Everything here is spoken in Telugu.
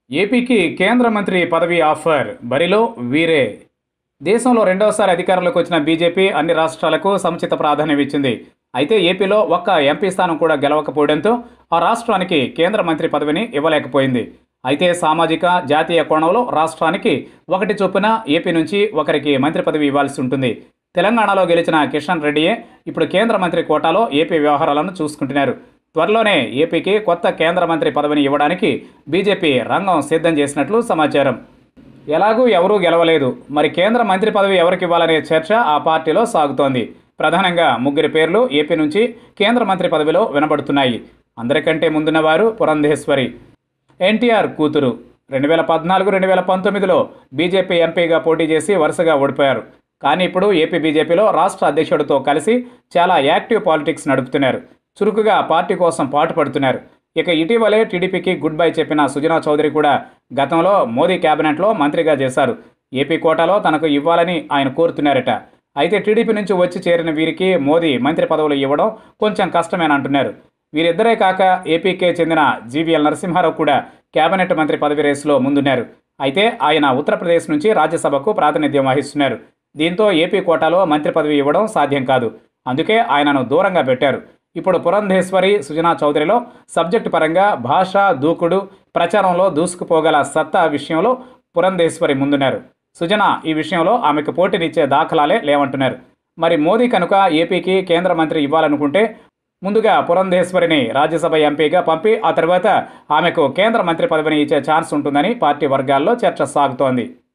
ఏపీకి కేంద్ర మంత్రి పదవి ఆఫర్ బరిలో వీరే దేశంలో రెండవసారి అధికారంలోకి వచ్చిన బీజేపీ అన్ని రాష్ట్రాలకు సముచిత ప్రాధాన్యం ఇచ్చింది అయితే ఏపీలో ఒక్క ఎంపీ స్థానం కూడా గెలవకపోవడంతో ఆ రాష్ట్రానికి కేంద్ర మంత్రి పదవిని ఇవ్వలేకపోయింది అయితే సామాజిక జాతీయ కోణంలో రాష్ట్రానికి ఒకటి చొప్పున ఏపీ నుంచి ఒకరికి మంత్రి పదవి ఇవ్వాల్సి ఉంటుంది తెలంగాణలో గెలిచిన కిషన్ రెడ్డియే ఇప్పుడు కేంద్ర మంత్రి కోటాలో ఏపీ వ్యవహారాలను చూసుకుంటున్నారు త్వరలోనే ఏపీకి కొత్త కేంద్ర మంత్రి పదవిని ఇవ్వడానికి బీజేపీ రంగం సిద్ధం చేసినట్లు సమాచారం ఎలాగూ ఎవరూ గెలవలేదు మరి కేంద్ర మంత్రి పదవి ఎవరికి ఇవ్వాలనే చర్చ ఆ పార్టీలో సాగుతోంది ప్రధానంగా ముగ్గురి పేర్లు ఏపీ నుంచి కేంద్ర మంత్రి పదవిలో వినబడుతున్నాయి అందరికంటే ముందున్నవారు పురంధేశ్వరి ఎన్టీఆర్ కూతురు రెండు వేల పద్నాలుగు రెండు వేల పంతొమ్మిదిలో బీజేపీ ఎంపీగా పోటీ చేసి వరుసగా ఓడిపోయారు కానీ ఇప్పుడు ఏపీ బీజేపీలో రాష్ట్ర అధ్యక్షుడితో కలిసి చాలా యాక్టివ్ పాలిటిక్స్ నడుపుతున్నారు చురుకుగా పార్టీ కోసం పాటుపడుతున్నారు ఇక ఇటీవలే టీడీపీకి గుడ్ బై చెప్పిన సుజనా చౌదరి కూడా గతంలో మోదీ కేబినెట్లో మంత్రిగా చేశారు ఏపీ కోటాలో తనకు ఇవ్వాలని ఆయన కోరుతున్నారట అయితే టీడీపీ నుంచి వచ్చి చేరిన వీరికి మోదీ మంత్రి పదవులు ఇవ్వడం కొంచెం కష్టమేనంటున్నారు వీరిద్దరే కాక ఏపీకే చెందిన జీవీఎల్ నరసింహారావు కూడా కేబినెట్ మంత్రి పదవి రేసులో ముందున్నారు అయితే ఆయన ఉత్తరప్రదేశ్ నుంచి రాజ్యసభకు ప్రాతినిధ్యం వహిస్తున్నారు దీంతో ఏపీ కోటాలో మంత్రి పదవి ఇవ్వడం సాధ్యం కాదు అందుకే ఆయనను దూరంగా పెట్టారు ఇప్పుడు పురంధేశ్వరి సుజనా చౌదరిలో సబ్జెక్టు పరంగా భాష దూకుడు ప్రచారంలో దూసుకుపోగల సత్తా విషయంలో పురంధేశ్వరి ముందున్నారు సుజన ఈ విషయంలో ఆమెకు పోటీనిచ్చే దాఖలాలే లేవంటున్నారు మరి మోదీ కనుక ఏపీకి కేంద్ర మంత్రి ఇవ్వాలనుకుంటే ముందుగా పురంధేశ్వరిని రాజ్యసభ ఎంపీగా పంపి ఆ తర్వాత ఆమెకు కేంద్ర మంత్రి పదవిని ఇచ్చే ఛాన్స్ ఉంటుందని పార్టీ వర్గాల్లో చర్చ సాగుతోంది